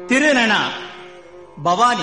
திருநனா பவானி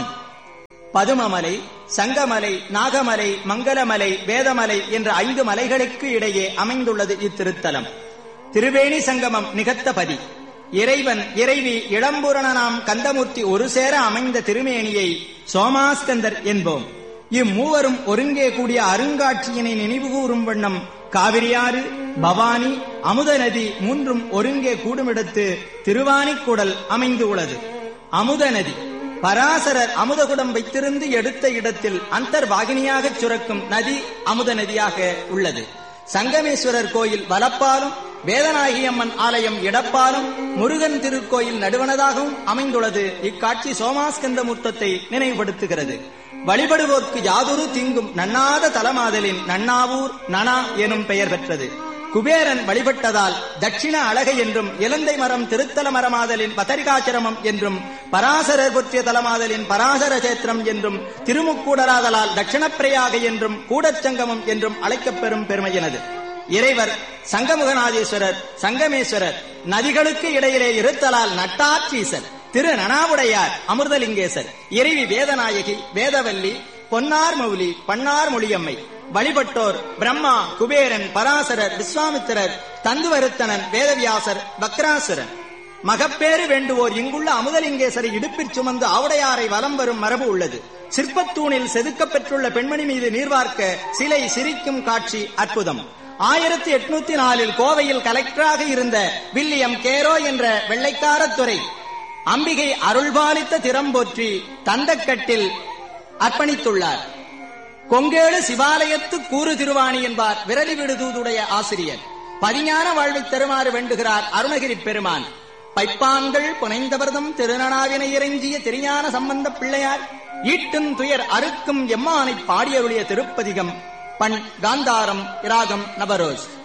பதுமமலை சங்கமலை நாகமலை மங்களமலை வேதமலை என்ற ஐந்து மலைகளுக்கு இடையே அமைந்துள்ளது இத்திருத்தலம் திருவேணி சங்கமம் நிகத்தபதி இறைவன் இறைவி இளம்புரணனாம் கந்தமூர்த்தி ஒரு சேர அமைந்த திருமேனியை சோமாஸ்கந்தர் என்போம் இம்மூவரும் ஒருங்கே கூடிய அருங்காட்சியினை நினைவுகூரும் வண்ணம் காவிரியாறு பவானி அமுத நதி மூன்றும் ஒருங்கே கூடுமிடத்து திருவானிக்குடல் அமைந்து உள்ளது அமுத நதி பராசரர் அமுதகுடம் வைத்திருந்து எடுத்த இடத்தில் அந்தர்வாகினியாகச் சுரக்கும் நதி அமுத நதியாக உள்ளது சங்கமேஸ்வரர் கோயில் வலப்பாலும் வேதநாயகி அம்மன் ஆலயம் இடப்பாலும் முருகன் திருக்கோயில் நடுவனதாகவும் அமைந்துள்ளது இக்காட்சி சோமாஸ்கந்த மூர்த்தத்தை நினைவுபடுத்துகிறது வழிபடுவோர்க்கு யாதொரு தீங்கும் நன்னாத தலமாதலின் நன்னாவூர் நனா எனும் பெயர் பெற்றது குபேரன் வழிபட்டதால் தட்சிண அழகை என்றும் இலந்தை மரம் திருத்தல மரமாதலின் பதரிகாச்சிரமம் என்றும் பராசரர் புற்றிய தலமாதலின் பராசர சேத்திரம் என்றும் திருமுக்கூடராதலால் தட்சிணப்பிரையாக என்றும் கூடச்சங்கமம் என்றும் அழைக்கப்பெறும் பெருமையினது இறைவர் சங்கமுகநாதீஸ்வரர் சங்கமேஸ்வரர் நதிகளுக்கு இடையிலே இருத்தலால் நட்டாட்சீசர் திரு நனாவுடையார் அமிர்தலிங்கேசர் இறைவி வேதநாயகி வேதவல்லி பொன்னார் மௌலி பன்னார் மொழியம்மை வழிபட்டோர் பிரம்மா குபேரன் பராசரர் விஸ்வாமித்திரர் தந்துவருத்தனன் வேதவியாசர் பக்ராசுரன் மகப்பேறு வேண்டுவோர் இங்குள்ள அமுதலிங்கேசரை இடுப்பிற் சுமந்து ஆவுடையாரை வலம் வரும் மரபு உள்ளது சிற்பத்தூணில் செதுக்கப் பெற்றுள்ள பெண்மணி மீது நீர்வார்க்க சிலை சிரிக்கும் காட்சி அற்புதம் ஆயிரத்தி எட்நூத்தி நாலில் கோவையில் கலெக்டராக இருந்த வில்லியம் கேரோ என்ற வெள்ளைக்காரத்துறை அம்பிகை அருள்பாலித்த திறம் போற்றி தந்தக்கட்டில் அர்ப்பணித்துள்ளார் கொங்கேடு சிவாலயத்து கூறு திருவாணி என்பார் விரலி விடுதூதுடைய ஆசிரியர் பதிஞான வாழ்வை தருமாறு வேண்டுகிறார் அருணகிரி பெருமான் பைப்பான்கள் புனைந்தவர்தம் திருநனாவினை இறைஞ்சிய திருஞான சம்பந்த பிள்ளையார் ஈட்டும் துயர் அறுக்கும் எம்மானை பாடியருளிய திருப்பதிகம் பண் காந்தாரம் இராகம் நபரோஸ்